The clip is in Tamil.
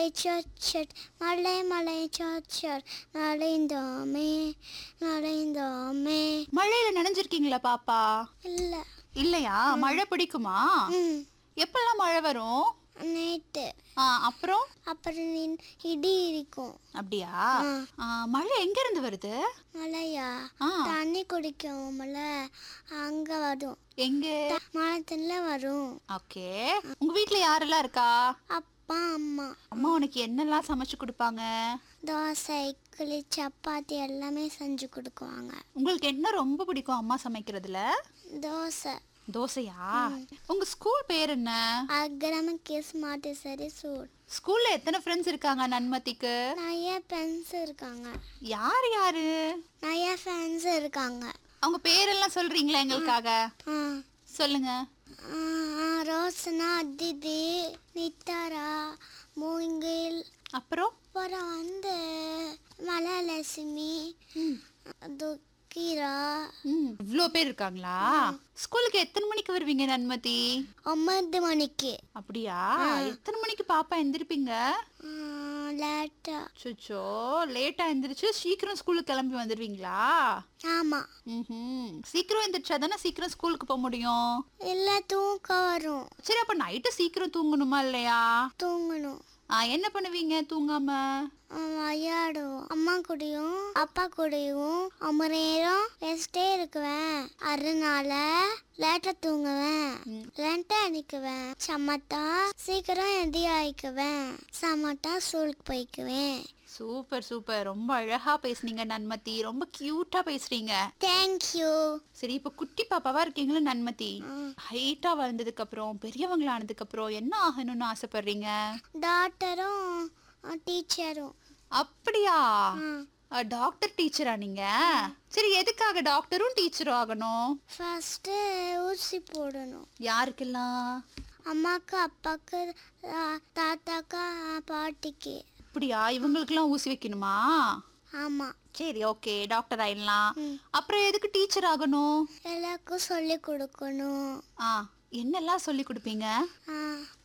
சட் மலை மலை சட் நலைந்தோமே நலைந்தோமே மழையில நனைஞ்சிருக்கீங்களா பாப்பா இல்ல இல்லையா மழை பிடிக்குமா ம் எப்பெல்லாம் மழை வரும் நைட்டு ஆ, அப்புறம் அப்புறம் நின்- இடி இருக்கும் அப்படியா ஆ. ஆ, மழை எங்க இருந்து வருது மழையா ஆ. தண்ணி குடிக்கும்ல அங்க வரும் எங்க மரத்துல வரும் ஓகே உங்க வீட்ல யாரெல்லாம் இருக்கா அப்பா அம்மா அம்மா உனக்கு என்னெல்லாம் சமைச்சு கொடுப்பாங்க தோசை இட்லி சப்பாத்தி எல்லாமே செஞ்சு கொடுக்குவாங்க உங்களுக்கு என்ன ரொம்ப பிடிக்கும் அம்மா சமைக்கிறதுல தோசை தோசையா உங்க ஸ்கூல் பேர் என்ன அக்ரம கிஸ் மாட்டு சரி சூட் ஸ்கூல்ல எத்தனை ஃப்ரெண்ட்ஸ் இருக்காங்க நன்மதிக்கு நிறைய ஃப்ரெண்ட்ஸ் இருக்காங்க யார் யாரு நிறைய ஃப்ரெண்ட்ஸ் இருக்காங்க அவங்க பேரெல்லாம் சொல்றீங்களா எங்களுக்காக ஆ சொல்லுங்க ஆ, ஆ, ரோசனா அதிதி நித்தாரா மூங்கில் அப்புறம் அப்புறம் வந்து மலலட்சுமி துக்கிரா ம் இவ்வளோ பேர் இருக்காங்களா ஸ்கூலுக்கு எத்தனை மணிக்கு வருவீங்க நன்மதி ஒன்பது மணிக்கு அப்படியா எத்தனை மணிக்கு பாப்பா எந்திருப்பீங்க லேட்டா சுச்சோ லேட்டா எந்திரிச்சு சீக்கிரம் ஸ்கூலுக்கு கிளம்பி வந்துடுவீங்களா ஆமாம் ம் சீக்கிரம் எந்திரிச்சா தானே சீக்கிரம் ஸ்கூலுக்கு போக முடியும் இல்லை தூக்கம் வரும் சரி அப்ப நைட்டு சீக்கிரம் தூங்கணுமா இல்லையா தூங்கணும் ஆ, என்ன பண்ணுவீங்க தூங்காம ஆ, விளையாடுவோம் அம்மா கூடயும் அப்பா கூடயும் ரொம்ப நேரம் ரெஸ்டே இருக்குவேன் அதனால லேட்டா தூங்குவேன் லேட்டா அடிக்குவேன் சமத்தா சீக்கிரம் எதி ஆயிக்குவேன் சமத்தா ஸ்கூலுக்கு போய்க்குவேன் சூப்பர் சூப்பர் ரொம்ப அழகா பேசுனீங்க நன்மதி ரொம்ப கியூட்டா பேசுறீங்க தேங்க்யூ சரி இப்ப குட்டி பாப்பாவா இருக்கீங்களா நன்மதி ஹைட்டா வளர்ந்ததுக்கு அப்புறம் பெரியவங்களானதுக்கு அப்புறம் என்ன ஆகணும்னு ஆசைப்படுறீங்க டாக்டரும் டீச்சரும் அப்படியா டாக்டர் டீச்சரா நீங்க சரி எதுக்காக டாக்டரும் டீச்சரும் ஆகணும் ஃபஸ்ட்டு ஊசி போடணும் யாருக்கெல்லாம் அம்மாக்கு அப்பாக்கு ஆ, தாத்தாக்கு ஆ, பாட்டிக்கு அப்படியா இவங்களுக்கெல்லாம் ஊசி வைக்கணுமா ஆமாம் சரி ஓகே டாக்டர் ஆயிடலாம் அப்புறம் எதுக்கு டீச்சர் ஆகணும் எல்லாருக்கும் சொல்லி கொடுக்கணும் ஆ என்னெல்லாம் சொல்லி கொடுப்பீங்க ஆ,